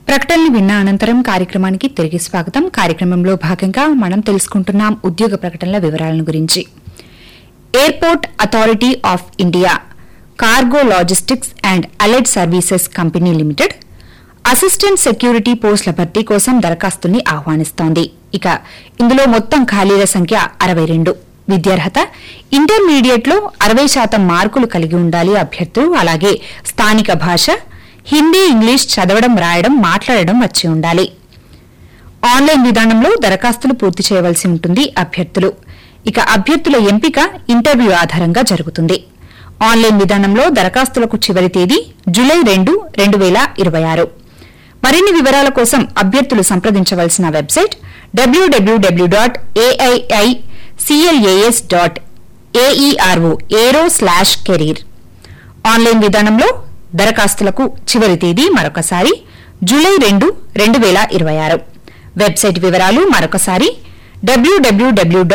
ప్రకటనలు విన్న అనంతరం కార్యక్రమానికి తిరిగి స్వాగతం కార్యక్రమంలో భాగంగా మనం తెలుసుకుంటున్నాం ఉద్యోగ ప్రకటనల వివరాలను గురించి airport authority of India cargo logistics and allied services company limited assistant security పోస్టుల భర్తీ కోసం దరఖాస్తుల్ని ఆహ్వానిస్తోంది ఇక ఇందులో మొత్తం ఖాళీల సంఖ్య అరవై రెండు విద్యార్హత ఇంటర్మీడియట్ లో అరవై శాతం మార్కులు కలిగి ఉండాలి అభ్యర్థులు అలాగే స్థానిక భాష హిందీ ఇంగ్లీష్ చదవడం రాయడం మాట్లాడడం వచ్చి ఉండాలి ఆన్లైన్ విధానంలో దరఖాస్తులు పూర్తి చేయవలసి ఉంటుంది అభ్యర్థులు ఇక అభ్యర్థుల ఎంపిక ఇంటర్వ్యూ ఆధారంగా జరుగుతుంది ఆన్లైన్ విధానంలో దరఖాస్తులకు చివరి తేదీ జులై రెండు రెండు వేల ఇరవై ఆరు మరిన్ని వివరాల కోసం అభ్యర్థులు సంప్రదించవలసిన website WWW dot AII CLAS dot AERO aero slash career online విధానంలో దరఖాస్తులకు చివరి తేదీ మరొకసారి జూలై రెండు రెండు వేల ఇరవై ఆరు వెబ్సైట్ వివరాలు మరొకసారి డబ్ల్యూడబ్ల్యూడబ్ల్యూ